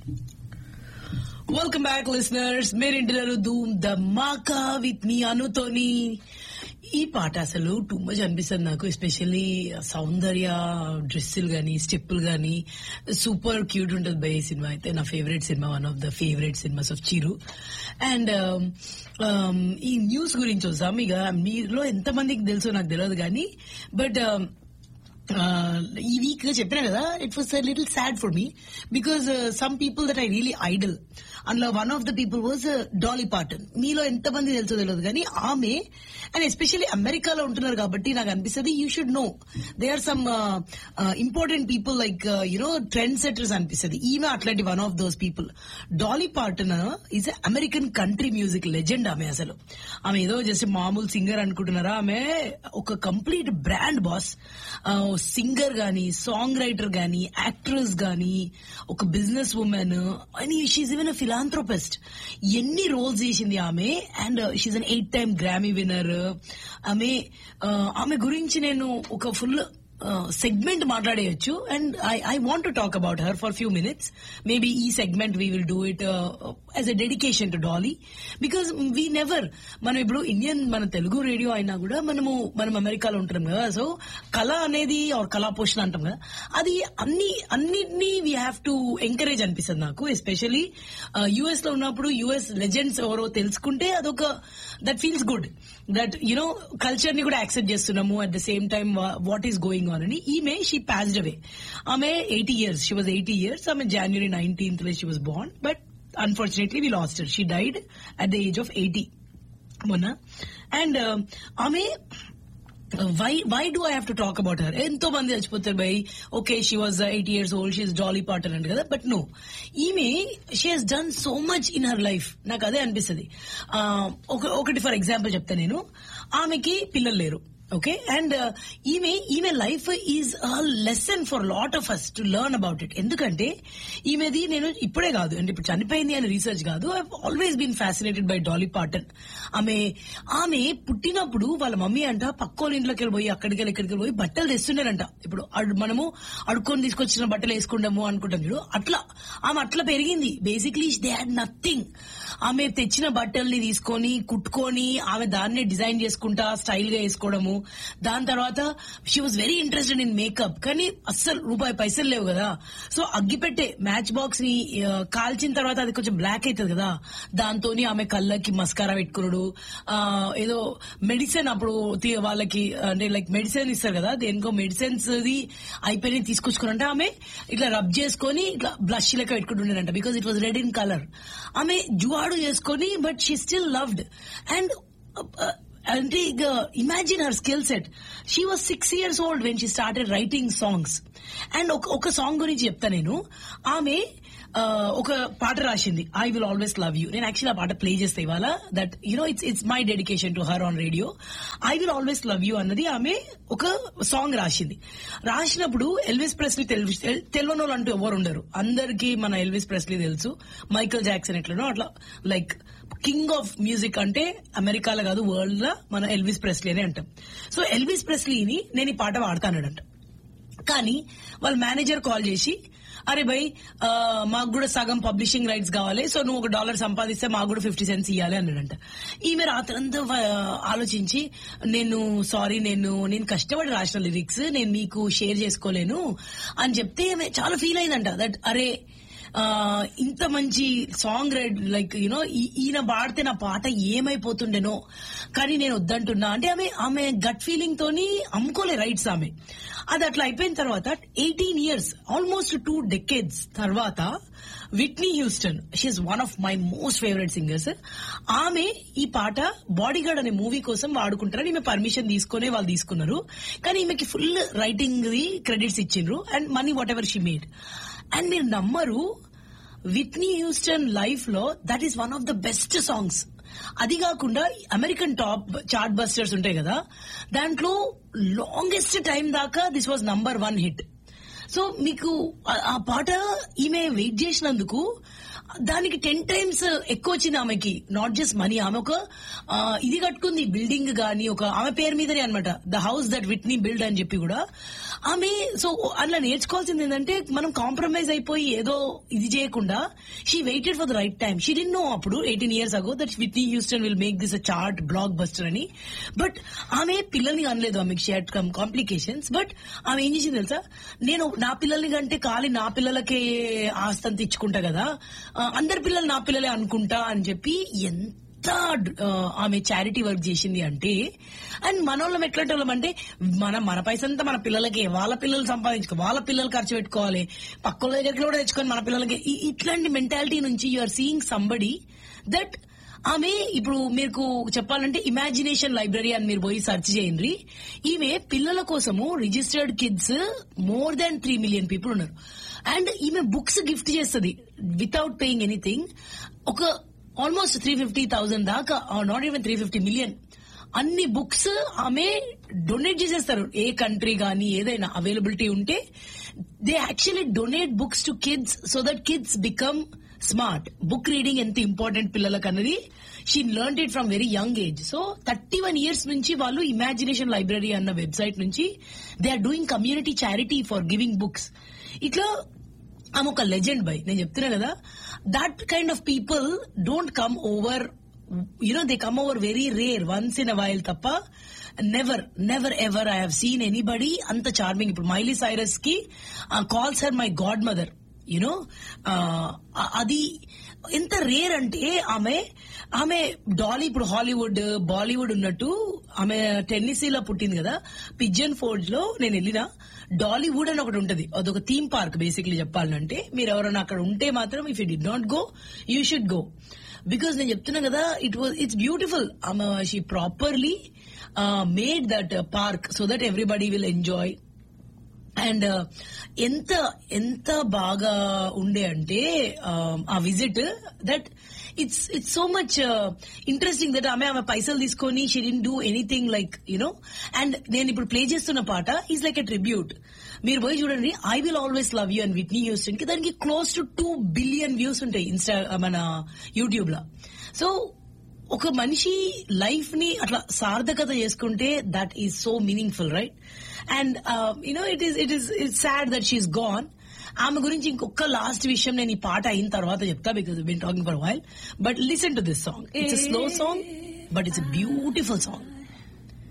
welcome back listeners మీరు ఇంటున్నారు ధూమ్ the మాకా విత్ మీ అనుతోని ఈ పాట అసలు టూ మచ్ అనిపిస్తుంది నాకు ఎస్పెషల్లీ సౌందర్య డ్రెస్సులు గానీ స్టెప్పులు గానీ సూపర్ క్యూట్ ఉంటుంది బై ఈ సినిమా అయితే నా favourite cinema one of the favourite cinemas of Chiru and ఈ న్యూస్ గురించి వస్తాం ఇక మీలో ఎంతమందికి తెలుసో నాకు తెలియదు కానీ బట్ ఈ వీక్ చెప్పినా కదా it was little sad for me because some people that I really idol అందులో one of the people was Dolly Parton మీలో ఎంతమంది తెలుసో తెలియదు కానీ ఆమె అండ్ ఎస్పెషల్లీ అమెరికాలో ఉంటున్నారు కాబట్టి నాకు అనిపిస్తుంది you should know they are some important people like you know trend setters అనిపిస్తుంది ఈమె అట్లాంటి one of those people Dolly Parton is American country music legend ఆమె అసలు ఆమె ఏదో జస్ట్ మామూలు సింగర్ అనుకుంటున్నారా ఆమె ఒక కంప్లీట్ బ్రాండ్ బాస్ సింగర్ గానీ సాంగ్ రైటర్ గానీ యాక్ట్రెస్ గానీ ఒక బిజినెస్ ఉమెన్ అని షీజ్ ఈవెన్ ఫిలాంథ్రోపిస్ట్ ఎన్ని రోల్స్ చేసింది ఆమె and she's an eight time Grammy winner ఆమె ఆమె గురించి నేను ఒక ఫుల్ సెగ్మెంట్ మాట్లాడేయచ్చు and I I want to talk about her for few minutes maybe ఈ segment we will do it as a dedication to Dolly because we never మనం ఇప్పుడు Indian మన తెలుగు రేడియో అయినా కూడా మనము మనం అమెరికాలో ఉంటున్నాం కదా సో కళ అనేది ఆర్ కళా పోషణ అంటాం కదా అది అన్ని అన్నిటినీ వీ హ్యావ్ టు ఎంకరేజ్ అనిపిస్తుంది నాకు ఎస్పెషలీ యుఎస్ లో ఉన్నప్పుడు యుఎస్ లెజెండ్స్ ఎవరో తెలుసుకుంటే అదొక that feels good that you know culture ని కూడా యాక్సెప్ట్ చేస్తున్నాము at the same time what is going on అని ఈమె షీ పాస్డ్ అవే ఆమె eighty years she was eighty years ఆమె January nineteenth she was born but unfortunately we lost her she died at the age of eighty మొన్న and ఆమె why why do I have to talk about her ఎంతో మంది చచ్చిపోతారు by okay she was eighty years old she's Dolly Potter అంట కదా but no ఈమె she has done so much in her life నాకు అదే అనిపిస్తుంది ఒకటి ఫర్ ఎగ్జాంపుల్ చెప్తా నేను ఆమెకి పిల్లలు లేరు ఓకే అండ్ ఈమె ఈమె life is a lesson for lot of us to learn about it ఎందుకంటే ఈమెది నేను ఇప్పుడే కాదు అంటే ఇప్పుడు చనిపోయింది అని రీసెర్చ్ కాదు I always been fascinated by Dolly Parton ఆమె ఆమె పుట్టినప్పుడు వాళ్ళ మమ్మీ అంట పక్కోళ్ళ ఇంట్లోకి వెళ్ళిపోయి అక్కడికి వెళ్ళి ఇక్కడికి పోయి బట్టలు తెస్తుండేనంట ఇప్పుడు మనము అడుక్కొని తీసుకొచ్చిన బట్టలు వేసుకుంటాము అనుకుంటాం చూడు అట్లా ఆమె అట్లా పెరిగింది బేసిక్లీ దే హ్యాడ్ నథింగ్ ఆమె తెచ్చిన బట్టల్ని తీసుకొని కుట్టుకొని ఆమె దాన్నే డిజైన్ చేసుకుంటా స్టైల్ గా వేసుకోవడము దాని తర్వాత she was very interested in makeup కానీ అస్సలు రూపాయి పైసలు లేవు కదా సో అగ్గిపెట్టే మ్యాచ్ బాక్స్ ని కాల్చిన తర్వాత అది కొంచెం బ్లాక్ అవుతుంది కదా దాంతో ఆమె కళ్ళకి మస్కారా పెట్టుకున్నాడు ఏదో మెడిసిన్ అప్పుడు వాళ్ళకి అంటే లైక్ మెడిసిన్ ఇస్తారు కదా దేనికో మెడిసిన్స్ అయిపోయి తీసుకొచ్చుకున్నంటే ఆమె ఇట్లా రబ్ చేసుకొని ఇట్లా బ్లష్ లెక్క పెట్టుకుంటుండేనంట because it was red in colour ఆమె జువాడు చేసుకొని but she still loved and అంటే ఇక imagine her skill set she was six years old when she started writing songs and ఒక సాంగ్ గురించి చెప్తా నేను ఆమె ఒక పాట రాసింది I will always love you నేను యాక్చువల్లీ ఆ పాట ప్లే చేస్తే ఇవాళ that you know it's it's my dedication to her on radio I will always love you అన్నది ఆమె ఒక సాంగ్ రాసింది రాసినప్పుడు ఎల్విస్ ప్రెస్లీ తెలియని వాళ్ళు అంటూ ఎవరు ఉండరు అందరికి మన ఎల్విస్ ప్రెస్లీ తెలుసు మైకల్ జాక్సన్ ఎట్లనో అట్లా లైక్ కింగ్ ఆఫ్ మ్యూజిక్ అంటే అమెరికాలో కాదు వరల్డ్ లో మన ఎల్విస్ ప్రెస్లీ అని అంటాం సో ఎల్విస్ ప్రెస్లీని నేను ఈ పాట వాడతానంట కానీ వాళ్ళ మేనేజర్ కాల్ చేసి అరే భయ్ మాకు కూడా సగం పబ్లిషింగ్ రైట్స్ కావాలి సో నువ్వు ఒక డాలర్ సంపాదిస్తే మాకు కూడా ఫిఫ్టీ సెంట్స్ ఇవ్వాలి అన్నాడంట ఈమె రాత్రంతా ఆలోచించి నేను సారీ నేను నేను కష్టపడి రాసిన లిరిక్స్ నేను మీకు షేర్ చేసుకోలేను అని చెప్తే చాలా ఫీల్ అయిందంట దట్ అరే ఇంత మంచి సాంగ్ రైడ్ లైక్ యునో ఈయన పాడితే నా పాట ఏమైపోతుండేనో కానీ నేను వద్దంటున్నా అంటే ఆమె ఆమె గట్ ఫీలింగ్ తోని అమ్ముకోలే రైట్స్ ఆమె అది అట్లా అయిపోయిన తర్వాత eighteen years almost two decades తర్వాత Whitney Houston she one of my most favourite singers ఆమె ఈ పాట బాడీగార్డ్ అనే మూవీ కోసం వాడుకుంటారని ఈమె పర్మిషన్ తీసుకునే వాళ్ళు తీసుకున్నారు కానీ ఈమెకి ఫుల్ రైటింగ్ క్రెడిట్స్ ఇచ్చిండ్రు and money whatever she made and మీరు నమ్మరు విట్నీ హ్యూస్టన్ లైఫ్ లో that is one of the best songs అది కాకుండా అమెరికన్ టాప్ చార్ట్ బస్టర్స్ ఉంటాయి కదా దాంట్లో లాంగెస్ట్ టైం దాకా this was number one hit so మీకు ఆ- ఆ పాట ఈమె వెయిట్ చేసినందుకు దానికి టెన్ టైమ్స్ ఎక్కువ వచ్చింది ఆమెకి నాట్ జస్ట్ మనీ ఆమె ఒక ఆ, ఇది కట్టుకుంది బిల్డింగ్ గాని ఒక ఆమె పేరు మీదనే అనమాట the house that Whitney build అని చెప్పి కూడా ఆమె సో అట్లా నేర్చుకోవాల్సింది ఏంటంటే మనం కాంప్రమైజ్ అయిపోయి ఏదో ఇది చేయకుండా she waited for the right time she did know అప్పుడు eighteen years ago that Whitney Houston will make this a chart blockbuster అని బట్ ఆమె పిల్లల్ని అనలేదు ఆమెకి షీ కమ్ కాంప్లికేషన్స్ బట్ ఆమె ఏం చేసింది తెలుసా నేను నా పిల్లల్ని కంటే ఖాళీ నా పిల్లలకే ఆస్తంత ఇచ్చుకుంటా కదా ఆ, అందరి పిల్లలు నా పిల్లలే అనుకుంటా అని చెప్పి ఎంత ఆ, ఆమె చారిటీ వర్క్ చేసింది అంటే అండ్ మనోళ్ళం ఎట్లాంటి వాళ్ళం అంటే మన మన పైసంతా మన పిల్లలకి వాళ్ళ పిల్లలు సంపాదించుకో వాళ్ళ పిల్లలు ఖర్చు పెట్టుకోవాలి పక్కల దగ్గర కూడా తెచ్చుకొని మన పిల్లలకి ఈ- ఇట్లాంటి మెంటాలిటీ నుంచి you are seeing somebody that ఆమె ఇప్పుడు మీకు చెప్పాలంటే ఇమాజినేషన్ లైబ్రరీ అని మీరు పోయి సెర్చ్ చేయండి ఈమె పిల్లల కోసము registered kids more than three million people ఉన్నారు అండ్ ఈమె బుక్స్ గిఫ్ట్ చేస్తుంది వితౌట్ పేయింగ్ ఎనీథింగ్ ఒక ఆల్మోస్ట్ త్రీ ఫిఫ్టీ థౌసండ్ దాకా not even three fifty million అన్ని బుక్స్ ఆమె డొనేట్ చేసేస్తారు ఏ కంట్రీ గానీ ఏదైనా అవైలబిలిటీ ఉంటే they actually donate books to kids so that kids become smart book reading ఎంత ఇంపార్టెంట్ పిల్లలకు అన్నది she learn it from very young age so thirty one years నుంచి వాళ్ళు ఇమాజినేషన్ లైబ్రరీ అన్న వెబ్సైట్ నుంచి they are doing community charity for giving books ఇట్లా ఆమె ఒక లెజెండ్ బై నేను చెప్తున్నా కదా that kind of people don't come over you know they come over very rare once in a while తప్ప never never ever I have seen anybody అంత charming ఇప్పుడు Miley Cyrus కి calls her my godmother you know అది ఎంత rare అంటే ఆమె ఆమె Dolly ఇప్పుడు హాలీవుడ్ బాలీవుడ్ ఉన్నట్టు ఆమె టెన్నిసీలో పుట్టింది కదా పిజన్ ఫోర్డ్ లో నేను వెళ్ళిన డాలీవుడ్ అని ఒకటి ఉంటది అదొక థీమ్ పార్క్ బేసిక్లీ చెప్పాలంటే మీరు ఎవరైనా అక్కడ ఉంటే మాత్రం if you did not go you should go because నేను చెప్తున్నా కదా ఇట్ వాజ్ ఇట్స్ బ్యూటిఫుల్ ఆమె she properly made that park so that everybody will enjoy and ఎంత ఎంత బాగా ఉండే అంటే uh, ఆ visit that it's it's so much interesting that ఆమె ఆమె పైసలు తీసుకొని she did do anything like you know and నేను ఇప్పుడు ప్లే చేస్తున్న పాట ఈజ్ లైక్ ఎ ట్రిబ్యూట్ మీరు పోయి చూడండి I will always love you and Whitney Houston కి దానికి close to two billion views ఉంటాయి ఇన్స్టా మన యూట్యూబ్ లో సో ఒక మనిషి లైఫ్ ని అట్లా సార్థకత చేసుకుంటే that is so meaningful right and you know it is it is it sad that she's gone ఆమె గురించి ఇంకొక లాస్ట్ విషయం నేను ఈ పాట అయిన తర్వాత చెప్తా because been talking for while but listen to this song it's slow song but it's beautiful song